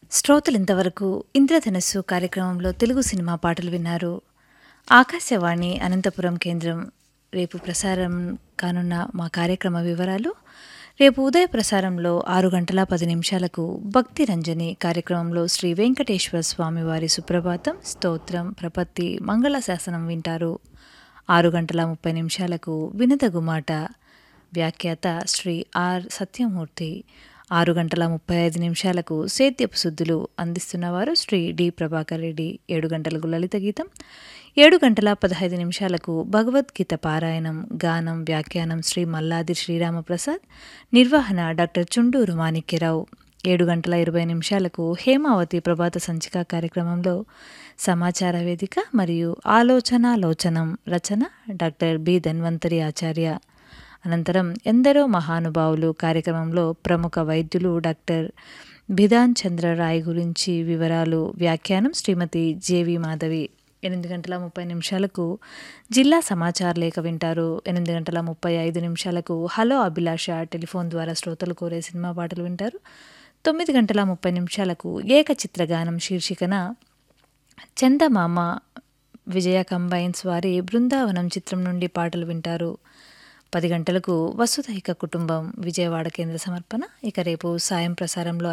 శ్రోతలు ఇంతవరకు ఇంద్రధనస్సు కార్యక్రమంలో తెలుగు సినిమా పాటలు విన్నారు ఆకాశవాణి అనంతపురం కేంద్రం రేపు ప్రసారం కానున్న మా కార్యక్రమ వివరాలు రేపు ఉదయ ప్రసారంలో ఆరు గంటల పది నిమిషాలకు భక్తి రంజని కార్యక్రమంలో శ్రీ వెంకటేశ్వర స్వామి వారి సుప్రభాతం స్తోత్రం ప్రపత్తి మంగళ శాసనం వింటారు ఆరు గంటల ముప్పై నిమిషాలకు వినదగు మాట వ్యాఖ్యాత శ్రీ ఆర్ సత్యమూర్తి ఆరు గంటల ముప్పై ఐదు నిమిషాలకు సేద్యపు శుద్ధులు అందిస్తున్నవారు శ్రీ డి ప్రభాకర్ రెడ్డి ఏడు గంటలకు లలిత గీతం ఏడు గంటల పదహైదు నిమిషాలకు భగవద్గీత పారాయణం గానం వ్యాఖ్యానం శ్రీ మల్లాది శ్రీరామప్రసాద్ నిర్వహణ డాక్టర్ చుండూరు మాణిక్యరావు ఏడు గంటల ఇరవై నిమిషాలకు హేమావతి ప్రభాత సంచిక కార్యక్రమంలో సమాచార వేదిక మరియు ఆలోచనాలోచనం రచన డాక్టర్ బి ధన్వంతరి ఆచార్య అనంతరం ఎందరో మహానుభావులు కార్యక్రమంలో ప్రముఖ వైద్యులు డాక్టర్ బిధాన్ చంద్ర రాయ్ గురించి వివరాలు వ్యాఖ్యానం శ్రీమతి జేవి మాధవి ఎనిమిది గంటల ముప్పై నిమిషాలకు జిల్లా సమాచార లేఖ వింటారు ఎనిమిది గంటల ముప్పై ఐదు నిమిషాలకు హలో అభిలాష టెలిఫోన్ ద్వారా శ్రోతలు కోరే సినిమా పాటలు వింటారు తొమ్మిది గంటల ముప్పై నిమిషాలకు ఏకచిత్రగానం శీర్షికన చందమామ విజయ కంబైన్స్ వారి బృందావనం చిత్రం నుండి పాటలు వింటారు పది గంటలకు వసుధైక కుటుంబం విజయవాడ కేంద్ర సమర్పణ ఇక రేపు సాయం ప్రసారంలో